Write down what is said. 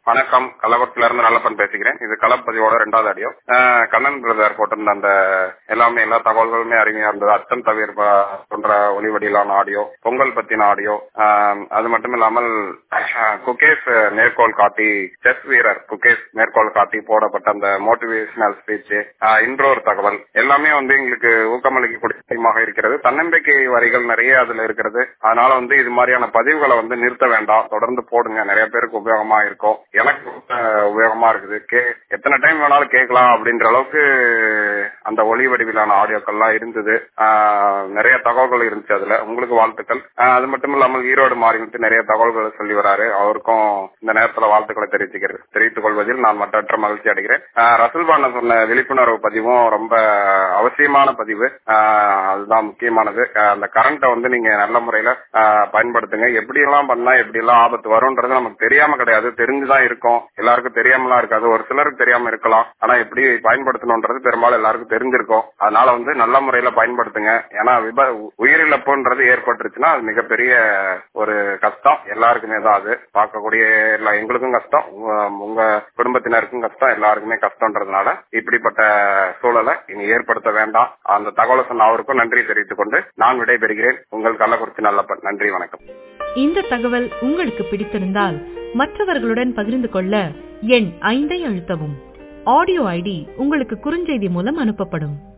வணக்கம் கள்ளக்குளத்துல இருந்து நல்லப்பன் பேசுகிறேன் இது களப்பதிவோட ரெண்டாவது ஆடியோ கண்ணன் பிரதர் போட்டிருந்த அந்த எல்லாமே எல்லா தகவல்களுமே அருமையா இருந்தது அச்சம் தவிர போன்ற ஒளிவடியிலான ஆடியோ பொங்கல் பத்தின ஆடியோ அது மட்டும் இல்லாமல் குகேஷ் மேற்கோள் காட்டி செஸ் வீரர் குகேஷ் மேற்கோள் காட்டி போடப்பட்ட அந்த மோட்டிவேஷனல் ஸ்பீச் இன்றொரு தகவல் எல்லாமே வந்து எங்களுக்கு ஊக்கமளிக்கக்கூடிய விஷயமாக இருக்கிறது தன்னம்பிக்கை வரிகள் நிறைய அதுல இருக்கிறது அதனால வந்து இது மாதிரியான பதிவுகளை வந்து நிறுத்த வேண்டாம் தொடர்ந்து போடுங்க நிறைய பேருக்கு உபயோகமா இருக்கும் எனக்கு உபயோகமா இருக்குது கே எத்தனை டைம் வேணாலும் கேட்கலாம் அப்படின்ற அளவுக்கு அந்த ஒளி வடிவிலான ஆடியோக்கள்லாம் இருந்தது நிறைய தகவல்கள் இருந்துச்சு அதுல உங்களுக்கு வாழ்த்துக்கள் அது மட்டும் இல்லாமல் ஈரோடு மாறிவிட்டு நிறைய தகவல்களை சொல்லி வராரு அவருக்கும் இந்த நேரத்துல வாழ்த்துக்களை தெரிவிச்சுக்கிறது தெரிவித்துக் கொள்வதில் நான் மற்றற்ற மகிழ்ச்சி அடைகிறேன் ரசல்பான சொன்ன விழிப்புணர்வு பதிவும் ரொம்ப அவசியமான பதிவு அதுதான் முக்கியமானது அந்த கரண்ட்டை வந்து நீங்க நல்ல முறையில பயன்படுத்துங்க எப்படி எல்லாம் பண்ணா எப்படி எல்லாம் ஆபத்து வரும்ன்றது நமக்கு தெரியாம கிடையாது தெரிஞ்சுதான் இருக்கும் எல்லாருக்கும் தெரியாமலாம் இருக்காது ஒரு சிலருக்கு தெரியாம இருக்கலாம் ஆனா எப்படி பயன்படுத்தணும்ன்றது பெரும்பாலும் எல்லாருக்கும் தெரிஞ்சிருக்கும் அதனால வந்து நல்ல முறையில பயன்படுத்துங்க ஏன்னா விப உயிரிழப்புன்றது ஏற்பட்டுருச்சுன்னா அது மிகப்பெரிய ஒரு கஷ்டம் எல்லாருக்குமே தான் அது பார்க்கக்கூடிய எல்லா எங்களுக்கும் கஷ்டம் உங்க குடும்பத்தினருக்கும் கஷ்டம் எல்லாருக்குமே கஷ்டம்ன்றதுனால இப்படிப்பட்ட சூழலை இனி ஏற்படுத்த வேண்டாம் அந்த தகவலை சொன்ன அவருக்கும் நன்றி தெரிவித்துக் கொண்டு நான் விடைபெறுகிறேன் உங்கள் கள்ளக்குறிச்சி நல்லப்பன் நன்றி வணக்கம் இந்த தகவல் உங்களுக்கு பிடித்திருந்தால் மற்றவர்களுடன் பகிர்ந்து கொள்ள எண் ஐந்தை அழுத்தவும் ஆடியோ ஐடி உங்களுக்கு குறுஞ்செய்தி மூலம் அனுப்பப்படும்